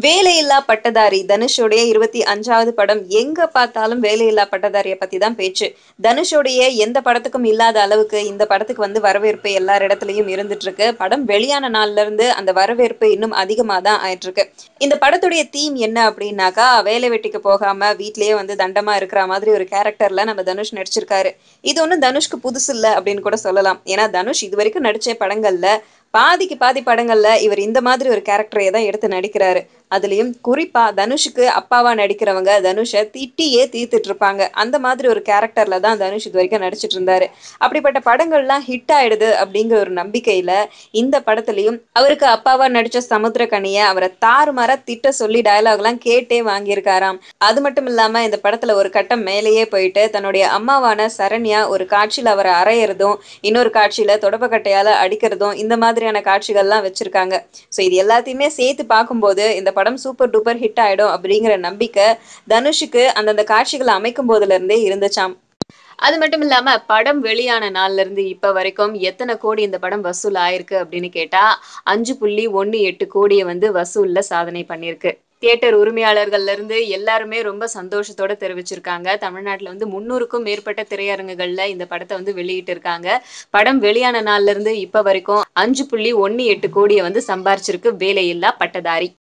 வேலையில்லா பட்டதாரி தனுஷோடைய இருபத்தி அஞ்சாவது படம் எங்க பார்த்தாலும் வேலையில்லா பட்டதாரியை பத்தி தான் பேச்சு தனுஷோடைய எந்த படத்துக்கும் இல்லாத அளவுக்கு இந்த படத்துக்கு வந்து வரவேற்பு எல்லார் இடத்துலயும் இருந்துட்டு இருக்கு படம் வெளியான நாள்ல இருந்து அந்த வரவேற்பு இன்னும் அதிகமாக தான் ஆயிட்டு இருக்கு இந்த படத்துடைய தீம் என்ன அப்படின்னாக்கா வேலை வெட்டிக்கு போகாம வீட்லயே வந்து தண்டமா இருக்கிற மாதிரி ஒரு கேரக்டர்ல நம்ம தனுஷ் நடிச்சிருக்காரு இது ஒன்றும் தனுஷ்க்கு புதுசு இல்லை அப்படின்னு கூட சொல்லலாம் ஏன்னா தனுஷ் இது வரைக்கும் நடிச்ச படங்கள்ல பாதிக்கு பாதி படங்கள்ல இவர் இந்த மாதிரி ஒரு கேரக்டரையே தான் எடுத்து நடிக்கிறாரு அதுலயும் குறிப்பா தனுஷுக்கு அப்பாவா நடிக்கிறவங்க தனுஷை திட்டியே தீர்த்துட்டு இருப்பாங்க அந்த மாதிரி ஒரு கேரக்டர்ல தான் தனுஷ் இது வரைக்கும் நடிச்சிட்டு இருந்தாரு அப்படிப்பட்ட படங்கள்லாம் ஹிட் ஆயிடுது அப்படிங்கிற ஒரு நம்பிக்கையில இந்த படத்துலயும் அவருக்கு அப்பாவா நடிச்ச சமுத்திரக்கனிய அவரை தாறுமாறா திட்ட சொல்லி டயலாக்லாம் கேட்டே வாங்கியிருக்காராம் அது மட்டும் இல்லாம இந்த படத்துல ஒரு கட்டம் மேலேயே போயிட்டு தன்னுடைய அம்மாவான சரண்யா ஒரு காட்சியில அவரை அரையிறதும் இன்னொரு காட்சியில தொடப்பக்கட்டையால அடிக்கிறதும் இந்த மாதிரியான காட்சிகள்லாம் வச்சிருக்காங்க ஸோ இது எல்லாத்தையுமே சேர்த்து பார்க்கும்போது இந்த படம் சூப்பர் டூப்பர் ஹிட் ஆயிடும் அப்படிங்கிற நம்பிக்கை தனுஷுக்கு அந்தந்த காட்சிகளை அமைக்கும் போதுல இருந்தே இருந்துச்சாம் அது மட்டும் இல்லாம படம் வெளியான நாள்ல இருந்து இப்ப வரைக்கும் எத்தனை கோடி இந்த படம் வசூல் ஆயிருக்கு அப்படின்னு கேட்டா அஞ்சு புள்ளி ஒன்னு எட்டு கோடியை வந்து வசூல்ல சாதனை பண்ணியிருக்கு தியேட்டர் உரிமையாளர்கள்ல இருந்து எல்லாருமே ரொம்ப சந்தோஷத்தோட தெரிவிச்சிருக்காங்க தமிழ்நாட்டுல வந்து முன்னூறுக்கும் மேற்பட்ட திரையரங்குகள்ல இந்த படத்தை வந்து வெளியிட்டு இருக்காங்க படம் வெளியான நாள்ல இருந்து இப்ப வரைக்கும் அஞ்சு புள்ளி ஒன்னு எட்டு கோடியை வந்து சம்பாரிச்சிருக்கு வேலையில்லா பட்டதாரி